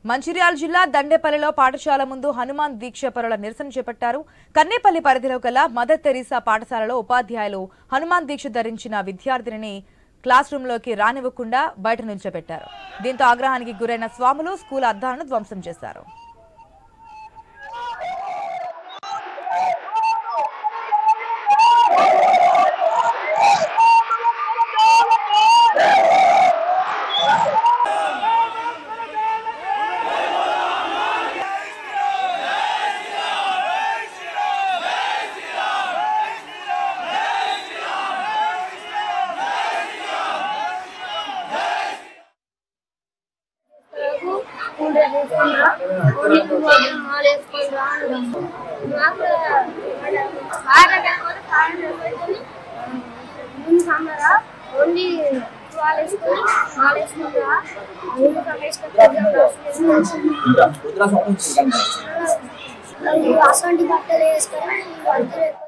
మంచిర్యాల జిల్లా దండేపల్లిలో పాఠశాల ముందు హనుమాన్ దీక్ష పరుల నిరసన చేపట్టారు కన్నేపల్లి పరిధిలో గల మదర్ తెరీసా పాఠశాలలో ఉపాధ్యాయులు హనుమాన్ దీక్ష ధరించిన విద్యార్థినిని క్లాస్ రూంలోకి రానివ్వకుండా బయట నిల్చోబెట్టారు దీంతో ఆగ్రహానికి గురైన స్వాములు స్కూల్ అద్దాలను ధ్వంసం చేశారు కూల్ డ్రింక్ వేసుకున్నా ఓన్లీ టూ వాటర్ మాల్ వేసుకుంటా నాకు బాగా కాకపోతే కారం వేసుకొని ముందు సమ్మరా ఓన్లీ వాళ్ళు వేసుకొని మాల్ వేసుకుంటా యూనిఫామ్ వేసుకుంటా అసలు బట్టలు వేసుకొని